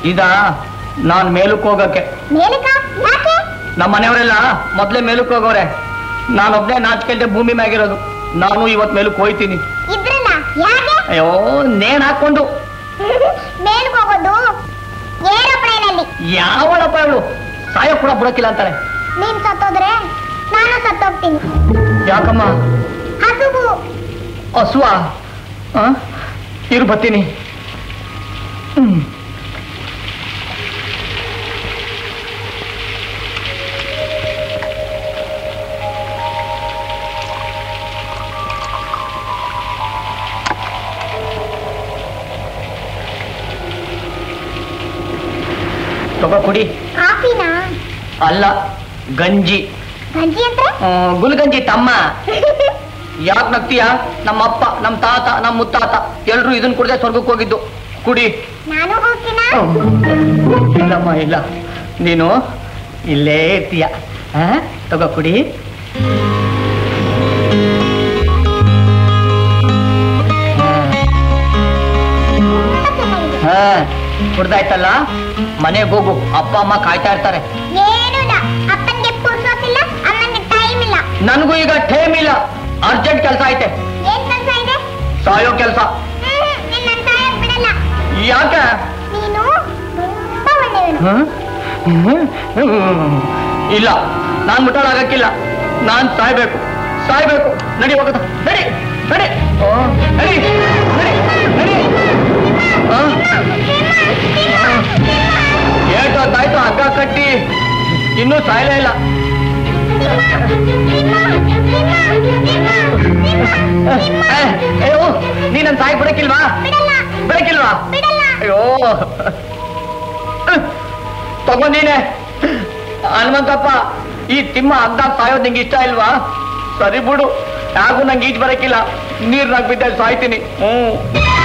ಇದ ನಾನ್ ಮೇಲಕ್ಕೆ ಹೋಗಕ್ಕೆ ಮೇಲಕ ಯಾಕೆ ನಮ್ಮ ಮನೆಯವರೆಲ್ಲ ಮೊದ್ಲೇ ಮೇಲಕ್ಕೆ ಹೋಗೋರೆ ನಾನೊಬ್ನೇ ನಾಚಿಕೆಲ್ದೆ ಭೂಮಿ ಮ್ಯಾಗಿರೋದು ನಾನು ಇವತ್ ಮೇಲಕ್ಕೆ ಹೋಯ್ತೀನಿ ಇದ್ರಲ್ಲ ಯಾಕೆ ಅಯ್ಯೋ ನೇಣ್ ಹಾಕೊಂಡು ಮೇಲ್ಕ್ ಹೋಗೋದು ಏರೋಪ್ಲೇನ್ ಅಲ್ಲಿ ಯಾವಳಪ್ಪ ಇವಳು ಸಾಯ ಕೂಡ ಬಿಡಕ್ಕಿಲ್ಲ ಅಂತಾಳೆ ನೀನ್ ಸತ್ತೋದ್ರೆ ನಾನು ಸತ್ತೋಗ್ತೀನಿ ಯಾಕಮ್ಮ ಹಸುವು ಹಸುವ ಆ? ಇರು ಬರ್ತೀನಿ ಹ್ಮ್ ತಗೋ ಕುಡಿ ಕಾಫಿನಾ ಅಲ್ಲ ಗಂಜಿ ಗಂಜಿ ಅಂದ್ರೆ ಆ, ಗುಲ್ಗಂಜಿ ತಮ್ಮ ಯಾಕೆ ನಗ್ತೀಯ ನಮ್ಮ ಅಪ್ಪ ನಮ್ಮ ತಾತ ನಮ್ಮ ಮುತ್ತಾತ ಎಲ್ರು ಇದನ್ ಕುಡ್ದೆ ಸ್ವರ್ಗಕ್ಕೆ ಹೋಗಿದ್ದು ಕುಡಿ ನಾನು ಹೋಗ್ತೀನಾ ಇಲ್ಲಮ್ಮ ಇಲ್ಲ ನೀನು ಇಲ್ಲೇ ಇರ್ತೀಯ ಆ? ತಗೋ ಕುಡಿ ಹಾ ಕುಡ್ದಾಯ್ತಲ್ಲ ಮನೆಗೆ ಹೋಗು ಅಪ್ಪ ಅಮ್ಮ ಕಾಯ್ತಾ ಇರ್ತಾರೆ ಏನೂ ಇಲ್ಲ ಅಪ್ಪನ್ಗೆ ಪುರ್ಸೋತಿಲ್ಲ ಅಮ್ಮನ್ಗೆ ಟೈಮ್ ಇಲ್ಲ ನನಗೂ ಈಗ ಟೈಮ್ ಇಲ್ಲ ಅರ್ಜೆಂಟ್ ಕೆಲಸ ಐತೆ ಏನ್ ಕೆಲ್ಸ ಇದೆ ಸಾಯೋ ಕೆಲಸ ಹ್ಮ್, ನಿನ್ನ ಸಾಯಕ್ ಬಿಡಲ್ಲ ಯಾಕೆ ನೀನು ತುಂಬಾ ಒಳ್ಳೆಯವನು ಹ್ಮ್? ಹ್ಮ್? ಹ್ಮ್. ಇಲ್ಲ ನಾನ್ ಮುಟ್ಟಲಾಗಕ್ಕಿಲ್ಲ ನಾನ್ ಸಾಯ್ಬೇಕು ಸಾಯ್ಬೇಕು ನಡಿ ಹೋಗುತ್ತ ನಡಿ ನಡಿ ಓ, ನಡಿ ನಡಿ ನಡಿ ಆ? ಏಟೊತ್ತಾಯ್ತು ಹಗ್ಗ ಕಟ್ಟಿ ಇನ್ನೂ ಸಾಯ್ಲೇ ಇಲ್ಲ ಏ, ಅಯ್ಯೋ ನೀ ನನ್ ಸಾಯ್ ಬಿಡಕ್ಕಿಲ್ವಾ ಬಿಡಲ್ಲ ಬಿಡಕ್ಕಿಲ್ವಾ ಬಿಡಲ್ಲ ಅಯ್ಯೋ ತಗೋ ನೀನೆ ಹನುಮಂತಪ್ಪ ಈ ತಿಮ್ಮ ಅಗ್ದಾಗ ಸಾಯೋದ್ ನಿಂಗೆ ಇಷ್ಟ ಇಲ್ವಾ ಸರಿ ಬಿಡು ಯಾಗೂ ನಂಗೆ ಈಜ್ ಬರಕ್ಕಿಲ್ಲ ನೀರ್ನಾಗ ಬಿದ್ದಲ್ಲಿ ಸಾಯ್ತೀನಿ ಹ್ಮ್